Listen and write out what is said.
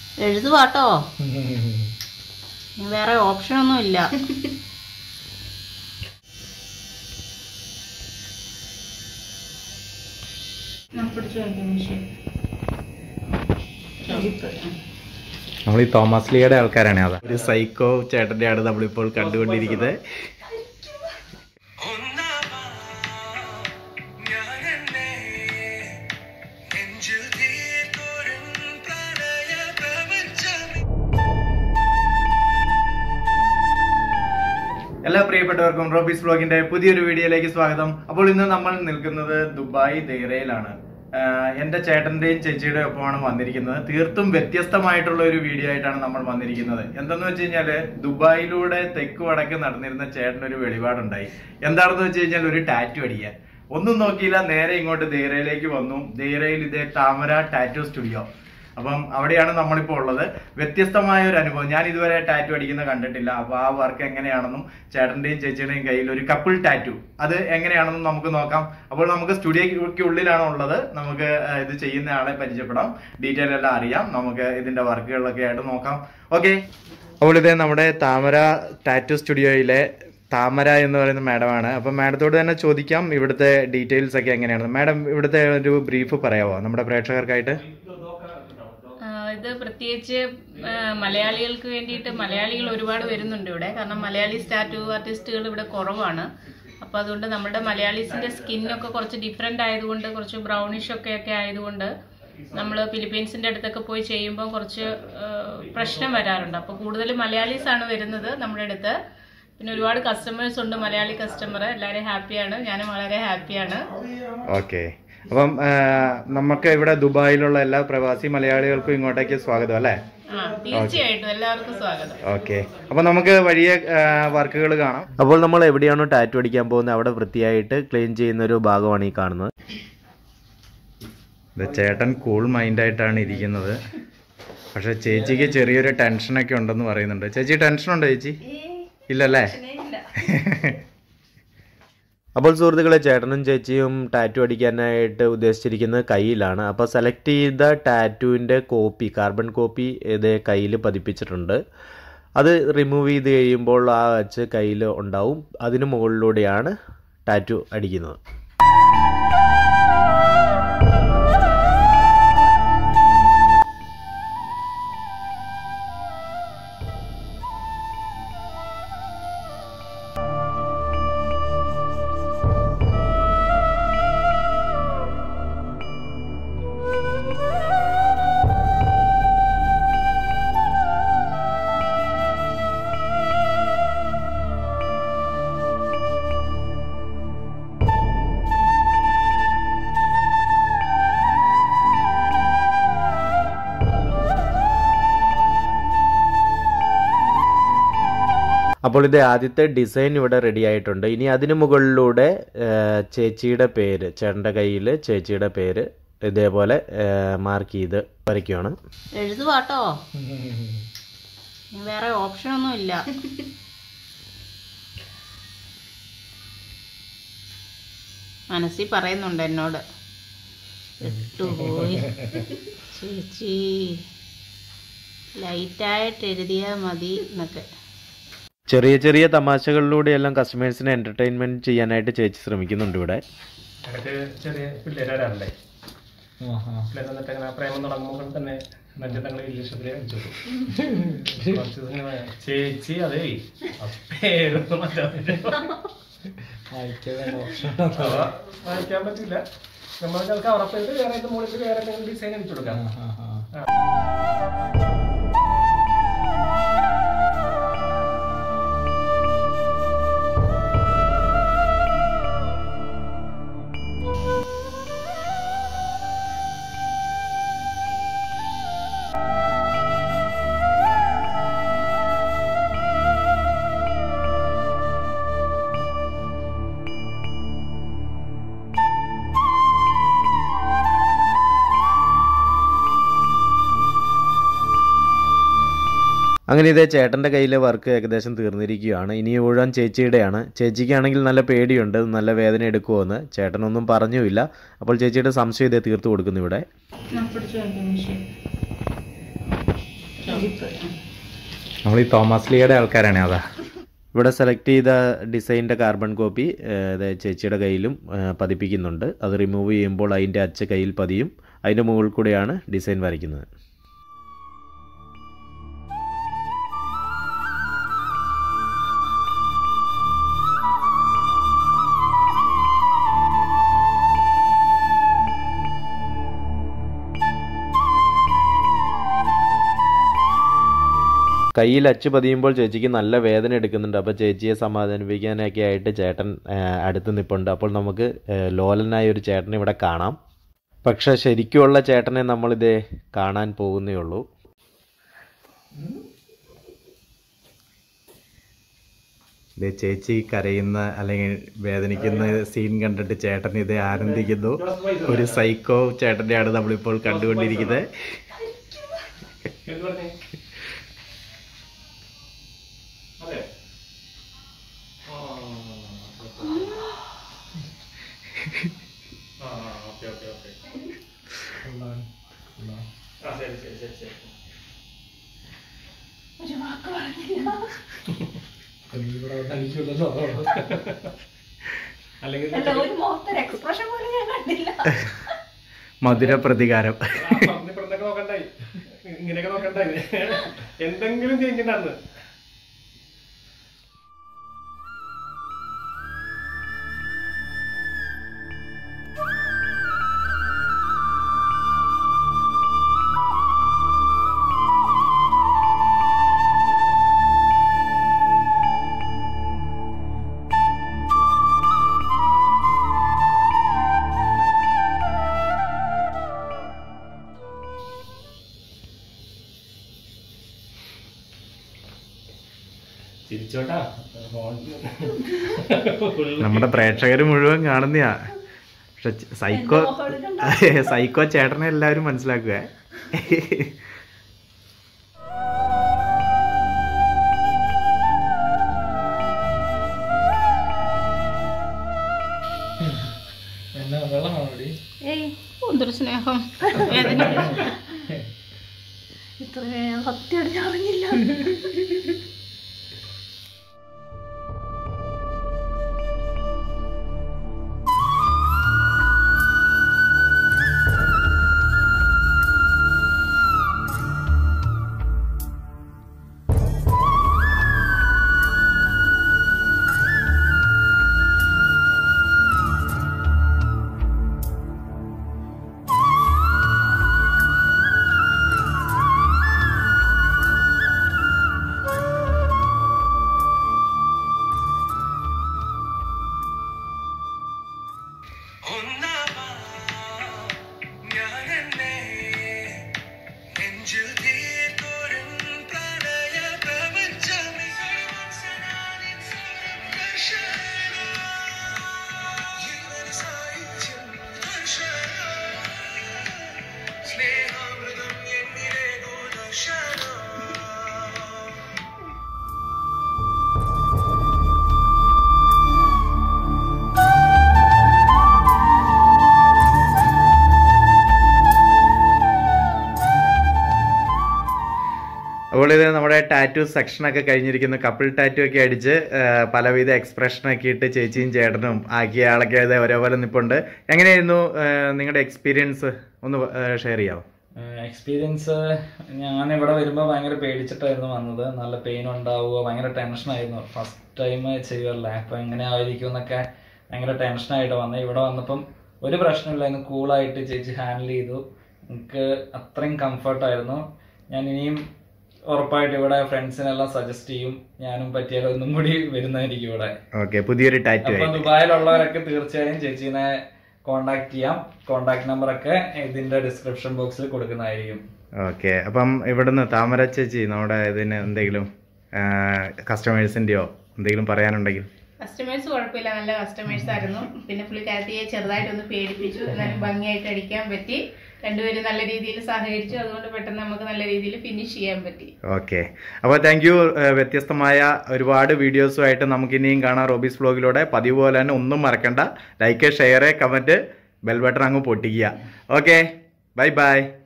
എഴുതുവാട്ടോ വേറെ ഓപ്ഷനൊന്നും ഇല്ല നമ്മൾ ഈ തോമസ് ലിയുടെ ആൾക്കാരാണ് അതാ ഒരു സൈക്കോ ചേട്ടൻ്റെയാണ് നമ്മളിപ്പോൾ കണ്ടുകൊണ്ടിരിക്കുന്നത് എല്ലാ പ്രിയപ്പെട്ടവർക്കും റോബീസ് ബ്ലോഗിന്റെ പുതിയൊരു വീഡിയോയിലേക്ക് സ്വാഗതം അപ്പോൾ ഇന്ന് നമ്മൾ നിൽക്കുന്നത് ദുബായ് ദൈറയിലാണ് ആഹ് എന്റെ ചേട്ടന്റെയും ചേച്ചിയുടെയും ഒപ്പമാണ് വന്നിരിക്കുന്നത് തീർത്തും വ്യത്യസ്തമായിട്ടുള്ള ഒരു വീഡിയോ ആയിട്ടാണ് നമ്മൾ വന്നിരിക്കുന്നത് എന്തെന്ന് വെച്ച് കഴിഞ്ഞാല് ദുബായിലൂടെ തെക്ക് വടക്ക് നടന്നിരുന്ന ചേട്ടന് ഒരു വെളിപാടുണ്ടായി എന്താണെന്ന് വെച്ച് കഴിഞ്ഞാൽ ഒരു ടാറ്റു അടിക്കാൻ ഒന്നും നോക്കിയില്ല നേരെ ഇങ്ങോട്ട് ദേരയിലേക്ക് വന്നു ദേരയിൽ ഇതേ താമര ടാറ്റു സ്റ്റുഡിയോ അപ്പം അവിടെയാണ് നമ്മളിപ്പോൾ ഉള്ളത് വ്യത്യസ്തമായ ഒരു അനുഭവം ഞാൻ ഇതുവരെ ടാറ്റു അടിക്കുന്ന കണ്ടിട്ടില്ല അപ്പൊ ആ വർക്ക് എങ്ങനെയാണെന്നും ചേട്ടന്റെയും ചേച്ചിയുടെയും കയ്യിൽ ഒരു കപ്പിൾ ടാറ്റു അത് എങ്ങനെയാണെന്നും നമുക്ക് നോക്കാം അപ്പോൾ നമുക്ക് സ്റ്റുഡിയോയ്ക്ക് ഉള്ളിലാണ് ഉള്ളത് നമുക്ക് ആ, ഇത് ചെയ്യുന്ന ആളെ പരിചയപ്പെടാം ഡീറ്റെയിൽ എല്ലാം അറിയാം നമുക്ക് ഇതിന്റെ വർക്കുകളിലൊക്കെ ആയിട്ട് നോക്കാം ഓക്കെ അപ്പോൾ ഇത് നമ്മുടെ താമര ടാറ്റു സ്റ്റുഡിയോയിലെ താമര എന്ന് പറയുന്ന മാഡമാണ് അപ്പൊ മാഡത്തോട് തന്നെ ചോദിക്കാം ഇവിടുത്തെ ഡീറ്റെയിൽസ് ഒക്കെ എങ്ങനെയാണ് മാഡം ഇവിടുത്തെ ഒരു ബ്രീഫ് പറയാവോ നമ്മുടെ പ്രേക്ഷകർക്കായിട്ട് ആ, ഇത് പ്രത്യേകിച്ച് ആ, മലയാളികൾക്ക് വേണ്ടിയിട്ട് മലയാളികൾ ഒരുപാട് വരുന്നുണ്ട് ഇവിടെ കാരണം മലയാളി സ്റ്റാറ്റു ആർട്ടിസ്റ്റുകൾ ഇവിടെ കുറവാണ് അപ്പോൾ അതുകൊണ്ട് നമ്മുടെ മലയാളീസിന്റെ സ്കിന്നൊക്കെ കുറച്ച് ഡിഫറെൻ്റ് ആയതുകൊണ്ട് കുറച്ച് ബ്രൗണിഷ് ഒക്കെ ഒക്കെ ആയതുകൊണ്ട് നമ്മൾ ഫിലിപ്പീൻസിന്റെ അടുത്തൊക്കെ പോയി ചെയ്യുമ്പോൾ കുറച്ച് ആ, പ്രശ്നം വരാറുണ്ട് അപ്പോൾ കൂടുതൽ മലയാളീസ് ആണ് വരുന്നത് നമ്മുടെ അടുത്ത് പിന്നെ ഒരുപാട് കസ്റ്റമേഴ്സ് ഉണ്ട് മലയാളി കസ്റ്റമർ എല്ലാവരും ഹാപ്പിയാണ് ഞാനും വളരെ ഹാപ്പിയാണ് ഓക്കെ അപ്പം ആ, നമുക്ക് ഇവിടെ ദുബായിലുള്ള എല്ലാ പ്രവാസി മലയാളികൾക്കും ഇങ്ങോട്ടേക്ക് സ്വാഗതം അല്ലേ ആ തീർച്ചയായിട്ടും എല്ലാവർക്കും സ്വാഗതം ഓക്കെ അപ്പൊ നമുക്ക് വഴിയെ വർക്കുകൾ കാണാം അപ്പോൾ നമ്മൾ എവിടെയാണോ ടാറ്റു അടിക്കാൻ പോകുന്നത് അവിടെ വൃത്തിയായിട്ട് ക്ലീൻ ചെയ്യുന്ന ഒരു ഭാഗമാണ് ഈ കാണുന്നത് ഇത് ചേട്ടൻ കൂൾ മൈൻഡായിട്ടാണ് ഇരിക്കുന്നത് പക്ഷെ ചേച്ചിക്ക് ചെറിയൊരു ടെൻഷനൊക്കെ ഉണ്ടെന്ന് പറയുന്നുണ്ട് ചേച്ചി ടെൻഷൻ ഉണ്ടോ ചേച്ചി ഇല്ലല്ലേ അപ്പോൾ സുഹൃത്തുക്കളെ ചേട്ടനും ചേച്ചിയും ടാറ്റു അടിക്കാനായിട്ട് ഉദ്ദേശിച്ചിരിക്കുന്നത് കയ്യിലാണ് അപ്പോൾ സെലക്ട് ചെയ്ത ടാറ്റുവിൻ്റെ കോപ്പി കാർബൺ കോപ്പി ഇത് കയ്യിൽ പതിപ്പിച്ചിട്ടുണ്ട് അത് റിമൂവ് ചെയ്ത് കഴിയുമ്പോൾ ആ വച്ച് കയ്യിൽ ഉണ്ടാവും അതിന് മുകളിലൂടെയാണ് ടാറ്റു അടിക്കുന്നത് അപ്പോൾ ഇത് ആദ്യത്തെ ഡിസൈൻ ഇവിടെ റെഡി ആയിട്ടുണ്ട് ഇനി അതിന് മുകളിലൂടെ ആ, ചേച്ചിയുടെ പേര് ചേട്ടൻ്റെ കയ്യിൽ ചേച്ചിയുടെ പേര് ഇതേപോലെ മാർക്ക് ചെയ്ത് വരയ്ക്കുകയാണ് എഴുതുവാട്ടോ വേറെ ഓപ്ഷനൊന്നും ഇല്ല മനസ്സിൽ പറയുന്നുണ്ട് എന്നോട് ഇട്ടുപോയി ചേച്ചി ലൈറ്റായിട്ട് എഴുതിയാൽ മതി എന്നൊക്കെ ചെറിയ ചെറിയ തമാശകളിലൂടെയെല്ലാം കസ്റ്റമേഴ്സിനെ എന്റർടൈൻമെന്റ് ചെയ്യാനായിട്ട് ചേച്ചി ശ്രമിക്കുന്നുണ്ട് ഇവിടെ ഇടയ്ക്ക് ചെറിയ പിള്ളേരാണല്ലേ പിള്ളേർ എന്നിട്ട് അങ്ങനെ പ്രേമം തുടങ്ങുമ്പോൾ തന്നെ മറ്റേ തങ്ങൾ ഇംഗ്ലീഷത്തിൽ അടിച്ചു കുറച്ച് ദിവസം ഇങ്ങനെ ചേച്ചി അതേ ആ പേരൊന്നും മാറ്റാൻ വായിക്കാൻ പറ്റില്ല നമ്മൾക്ക് കവറപ്പായിട്ട് വേറെ ഇതിന്റെ മുകളിൽ വേറെ എന്തെങ്കിലും ഡിസൈൻ അടിച്ചു കൊടുക്കാം അങ്ങനെ ഇതേ ചേട്ടൻ്റെ കയ്യിലെ വർക്ക് ഏകദേശം തീർന്നിരിക്കുകയാണ് ഇനി മുഴുവൻ ചേച്ചിയുടെയാണ് ചേച്ചിക്കാണെങ്കിൽ നല്ല പേടിയുണ്ട് നല്ല വേദന എടുക്കുമോയെന്ന് ചേട്ടനൊന്നും പറഞ്ഞുമില്ല അപ്പോൾ ചേച്ചിയുടെ സംശയം ഇതേ തീർത്തു കൊടുക്കുന്നു ഇവിടെ നമ്മൾ ഈ തോമസ് ലിയുടെ ആൾക്കാരാണ് അതാ ഇവിടെ സെലക്ട് ചെയ്ത ഡിസൈനിൻ്റെ കാർബൺ കോപ്പി ചേച്ചിയുടെ കയ്യിലും ആ, പതിപ്പിക്കുന്നുണ്ട് അത് റിമൂവ് ചെയ്യുമ്പോൾ അതിൻ്റെ അച്ച് കയ്യിൽ പതിയും അതിൻ്റെ മുകളിൽ കൂടെയാണ് ഡിസൈൻ വരയ്ക്കുന്നത് കയ്യിൽ അച്ച് പതിയുമ്പോൾ ചേച്ചിക്ക് നല്ല വേദന എടുക്കുന്നുണ്ട് അപ്പോൾ ചേച്ചിയെ സമാധാനിപ്പിക്കാനൊക്കെ ആയിട്ട് ചേട്ടൻ ആ, അടുത്ത് നിൽപ്പുണ്ട് അപ്പോൾ നമുക്ക് ആ, ലോലനായ ഒരു ചേട്ടനെ ഇവിടെ കാണാം പക്ഷെ ശരിക്കുമുള്ള ചേട്ടനെ നമ്മളിത് കാണാൻ പോകുന്നേ ഉള്ളൂ ഇത് ചേച്ചി കരയുന്ന അല്ലെങ്കിൽ വേദനിക്കുന്ന സീൻ കണ്ടിട്ട് ചേട്ടൻ ഇത് ആനന്ദിക്കുന്നു ഒരു സൈക്കോ ചേട്ടൻ്റെയാണ് നമ്മളിപ്പോൾ കണ്ടുകൊണ്ടിരിക്കുന്നത് എന്ത് പറഞ്ഞേ? അതെ. ആ, ആ, ഓക്കേ, ഓക്കേ, ഓക്കേ. ആ, ശരി, ശരി, ശരി, ശരി. അല്ലെങ്കിൽ അല്ല ഒരു മുഖത്തൊരു എക്സ്പ്രഷൻ പോലും ഞാൻ കണ്ടില്ല മധുര പ്രതികാരം ആ, പറഞ്ഞ് പറഞ്ഞൊക്കെ നോക്കണ്ടായി ഇങ്ങനെയൊക്കെ നോക്കണ്ടായി എന്തെങ്കിലും ചേഞ്ച് ഉണ്ടാന്ന് ചിരിച്ചോട്ടാ നമ്മുടെ പ്രേക്ഷകർ മുഴുവൻ കാണുന്നയാ പക്ഷെ ച- സൈക്കോ സൈക്കോ ചേട്ടനെ എല്ലാവരും മനസ്സിലാക്കുക എന്നാ വെള്ളമാണോടി ഏയ് എന്തൊരു സ്നേഹം വേദന ഇത്ര സത്യമായിട്ട് ഞാൻ അറിഞ്ഞില്ല അപ്പോൾ ഇത് നമ്മുടെ ടാറ്റു സെക്ഷനൊക്കെ കഴിഞ്ഞിരിക്കുന്നു കപ്പിൾ ടാറ്റു ഒക്കെ അടിച്ച് ആ, പലവിധ എക്സ്പ്രഷനൊക്കെ ഇട്ട് ചേച്ചിയും ചേട്ടനും ആക്കിയ ആളൊക്കെ ഇത് ഒരേപോലെ നിൽപ്പുണ്ട് എങ്ങനെയായിരുന്നു ആ, നിങ്ങളുടെ എക്സ്പീരിയൻസ് ഒന്ന് ഷെയർ ചെയ്യാമോ എക്സ്പീരിയൻസ് ഞാൻ ഇവിടെ വരുമ്പോൾ ഭയങ്കര പേടിച്ചിട്ടായിരുന്നു വന്നത് നല്ല പെയിൻ ഉണ്ടാവുക ഭയങ്കര ടെൻഷനായിരുന്നു ഫസ്റ്റ് ടൈം ചെയ്യുമല്ലേ അപ്പം എങ്ങനെ ആയിരിക്കും എന്നൊക്കെ ഭയങ്കര ടെൻഷനായിട്ട് വന്നത് ഇവിടെ വന്നപ്പം ഒരു പ്രശ്നമില്ലായിരുന്നു കൂളായിട്ട് ചേച്ചി ഹാൻഡിൽ ചെയ്തു എനിക്ക് അത്രയും കംഫർട്ടായിരുന്നു ഞാൻ ഇനിയും ഉറപ്പായിട്ട് ഇവിടെ ഫ്രണ്ട്സിനെല്ലാം സജസ്റ്റ് ചെയ്യും ഞാനും പറ്റിയാൽ ഒന്നും കൂടി വരുന്നതായിരിക്കും ഇവിടെ ഓക്കെ പുതിയൊരു ടാറ്റു അപ്പൊ ആയിട്ട് ദുബായിലുള്ളവരൊക്കെ തീർച്ചയായും ചേച്ചീനെ കോണ്ടാക്ട് ചെയ്യാം കോണ്ടാക്ട് നമ്പർ ഒക്കെ ഇതിന്റെ ഡിസ്ക്രിപ്ഷൻ ബോക്സിൽ കൊടുക്കുന്നതായിരിക്കും ഓക്കെ അപ്പം ഇവിടുന്ന് താമര ചേച്ചി നമ്മുടെ ഇതിന് എന്തെങ്കിലും കസ്റ്റമേഴ്സിൻ്റെയോ എന്തെങ്കിലും പറയാനുണ്ടെങ്കിൽ കസ്റ്റമേഴ്സ് കുഴപ്പമില്ല നല്ല കസ്റ്റമേഴ്സ് ആയിരുന്നു പിന്നെ പുള്ളിക്കാരത്തിയെ ചെറുതായിട്ടൊന്ന് പേടിപ്പിച്ചു എന്നാലും ഭംഗിയായിട്ട് അടിക്കാൻ പറ്റി രണ്ടുപേരും നല്ല രീതിയിൽ സഹകരിച്ചു അതുകൊണ്ട് പെട്ടെന്ന് നമുക്ക് നല്ല രീതിയിൽ ഫിനിഷ് ചെയ്യാൻ പറ്റി ഓക്കെ അപ്പോൾ താങ്ക് യു വ്യത്യസ്തമായ ഒരുപാട് വീഡിയോസുമായിട്ട് നമുക്ക് ഇനിയും കാണാം റോബീസ് വ്ലോഗിലൂടെ പതിവ് പോലെ തന്നെ ഒന്നും മറക്കണ്ട like share comment bell button അങ്ങ് പൊട്ടിക്കുക ഓക്കെ ബൈ ബൈ